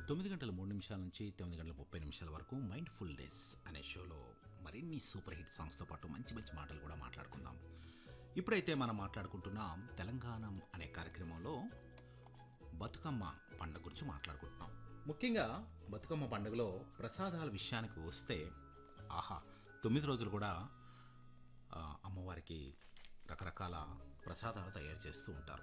తొమ్మిది గంటల మూడు నిమిషాల నుంచి తొమ్మిది గంటల ముప్పై నిమిషాల వరకు మైండ్ ఫుల్ డేస్ అనే షోలో మరిన్ని సూపర్ హిట్ సాంగ్స్తో పాటు మంచి మంచి మాటలు కూడా మాట్లాడుకుందాం ఇప్పుడైతే మనం మాట్లాడుకుంటున్నాం తెలంగాణ అనే కార్యక్రమంలో బతుకమ్మ పండుగ గురించి మాట్లాడుకుంటున్నాం ముఖ్యంగా బతుకమ్మ పండుగలో ప్రసాదాల విషయానికి వస్తే ఆహా తొమ్మిది రోజులు కూడా ఆ, అమ్మవారికి రకరకాల ప్రసాదాలు తయారు చేస్తూ ఉంటారు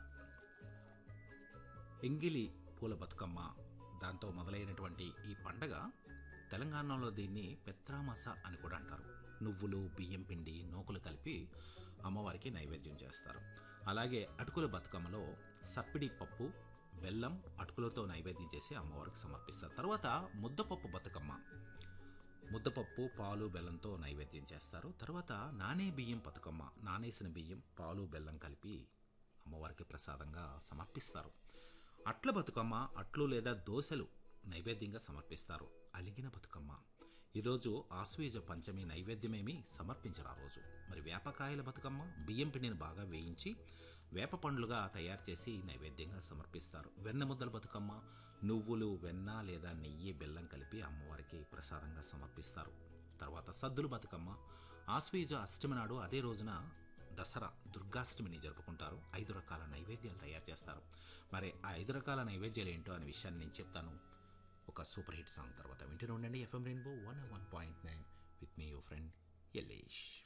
ఎంగిలి పూల బతుకమ్మ దాంతో మొదలైనటువంటి ఈ పండగ తెలంగాణలో దీన్ని పెత్రామస అని కూడా అంటారు నువ్వులు బియ్యం పిండి నూకలు కలిపి అమ్మవారికి నైవేద్యం చేస్తారు అలాగే అటుకుల బతుకమ్మలో సప్పిడి పప్పు బెల్లం అటుకులతో నైవేద్యం చేసి అమ్మవారికి సమర్పిస్తారు తర్వాత ముద్దపప్పు బతుకమ్మ ముద్దపప్పు పాలు బెల్లంతో నైవేద్యం చేస్తారు తర్వాత నానే బియ్యం బతుకమ్మ నానేసిన బియ్యం పాలు బెల్లం కలిపి అమ్మవారికి ప్రసాదంగా సమర్పిస్తారు అట్ల బతుకమ్మ అట్లు లేదా దోశలు నైవేద్యంగా సమర్పిస్తారు అలిగిన బతుకమ్మ ఈరోజు ఆశ్వీజ పంచమి నైవేద్యమేమి సమర్పించరు ఆ రోజు మరి వేపకాయల బతుకమ్మ బియ్యం పిండిని బాగా వేయించి వేప పండ్లుగా తయారు చేసి నైవేద్యంగా సమర్పిస్తారు వెన్న ముద్దల బతుకమ్మ నువ్వులు వెన్న లేదా నెయ్యి బెల్లం కలిపి అమ్మవారికి ప్రసాదంగా సమర్పిస్తారు తర్వాత సద్దుల బతుకమ్మ ఆశ్వీజ అష్టమి నాడు అదే రోజున దసరా దుర్గాష్టమిని జరుపుకుంటారు ఐదు రకాల నైవేద్యాలు తయారు చేస్తారు మరి ఆ ఐదు రకాల నైవేద్యాలు ఏంటో అనే విషయాన్ని నేను చెప్తాను ఒక సూపర్ హిట్ సాంగ్ తర్వాత వింటూనే ఉండండి FM rainbow one one point nine with me your friend యల్లేష్